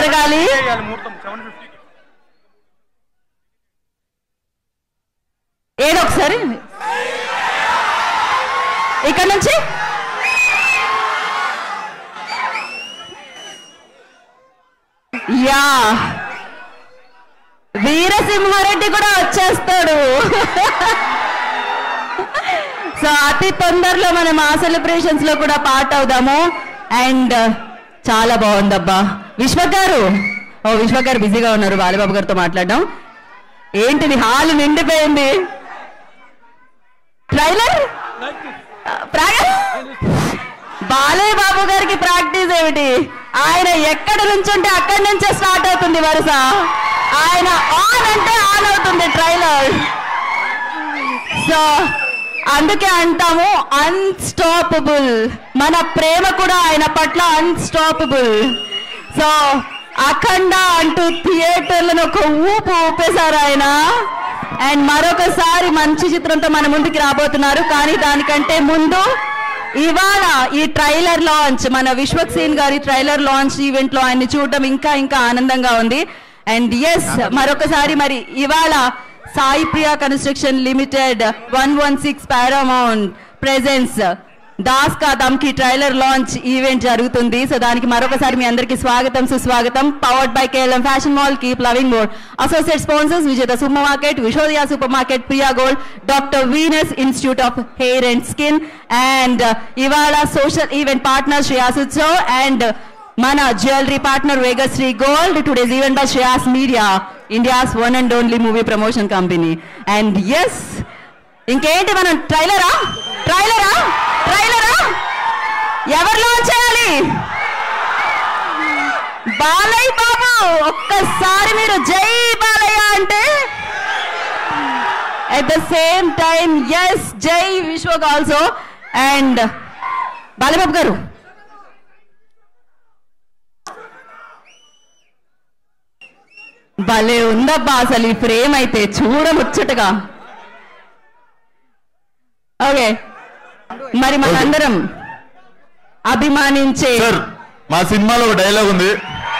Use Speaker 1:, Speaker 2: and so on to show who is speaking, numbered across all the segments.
Speaker 1: జరగాలి ఏదో ఒకసారి ఇక్కడ నుంచి యా వీరసింహారెడ్డి కూడా వచ్చేస్తాడు సో అతి తొందరలో మనం ఆ సెలబ్రేషన్స్ లో కూడా పార్ట్ అవుదాము అండ్ చాలా బాగుందబ్బా విశ్వ గారు ఓ విశ్వ గారు బిజీగా ఉన్నారు బాలబాబు గారితో మాట్లాడడం ఏంటిది హాల్ నిండిపోయింది ట్రైలర్ బాలయ్య బాబు గారికి ప్రాక్టీస్ ఏమిటి ఆయన ఎక్కడ నుంచుంటే అక్కడి నుంచే స్టార్ట్ అవుతుంది వరుస ఆయన ఆన్ అంటే ఆన్ అవుతుంది ట్రైలర్ సో అందుకే అంటాము అన్స్టాపబుల్ మన ప్రేమ కూడా ఆయన పట్ల అన్స్టాపబుల్ సో అఖండ అంటూ థియేటర్లను ఒక ఊపు ఊపేశారు ఆయన అండ్ మరొకసారి మంచి చిత్రంతో మన ముందుకి రాబోతున్నారు కానీ దానికంటే ముందు ఇవాళ ఈ ట్రైలర్ లాంచ్ మన విశ్వక్ సేన్ గారి ట్రైలర్ లాంచ్ ఈవెంట్ లో ఆయన్ని చూడడం ఇంకా ఇంకా ఆనందంగా ఉంది అండ్ ఎస్ మరొకసారి మరి ఇవాళ Sai Priya construction limited one one six paramount presence Das Ka Dhamki trailer launch event జరుగుతుంది సో దానికి మరొకసారి మీ అందరికి స్వాగతం సుస్వాగతం powered by KLM fashion mall keep loving more associate sponsors Vijetha super market Vishodaya super market Priya gold doctor Venus institute of hair and skin and ఇవాళ social event partner శ్రేయాసుత్సో and మన jewellery partner Vegashree gold today's event by Shreyas media India's one and only movie promotion company and yes ఇంకేంటి మనం ట్రైలరా ట్రైలరా ట్రైలరా ఎవరు launch చేయాలి బాలయ్య బాబు ఒక్కసారి మీరు జై బాలయ్య అంటే at the same time yes జై విశ్వక్ ఆల్సో అండ్ బాలబాబు గారు భలే ఉందబ్బా అసలు ఈ ఫ్రేమ్ అయితే చూడముచ్చటగా ఓకే మరి మనందరం అభిమానించే
Speaker 2: సార్ మా సినిమాలో ఒక డైలాగ్ ఉంది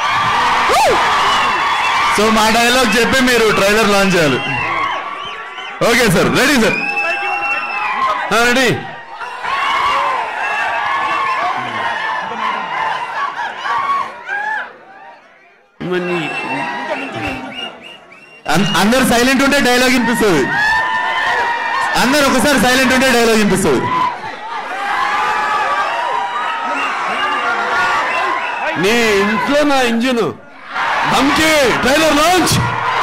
Speaker 2: సో మా డైలాగ్ చెప్పి మీరు ట్రైలర్ లాంచ్ చేయాలి okay sir ready sir ready అందరు సైలెంట్ ఉంటే డైలాగ్ వినిపిస్తుంది అందరు ఒకసారి సైలెంట్ ఉంటే డైలాగ్ వినిపిస్తుంది నీ ఇంట్లో నా engine Dhamki trailer launch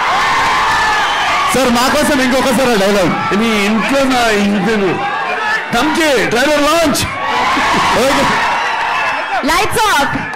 Speaker 2: sir మా కోసం ఇంకొకసారి డైలాగ్ నీ ఇంట్లో నా engine Dhamki trailer launch
Speaker 1: lights of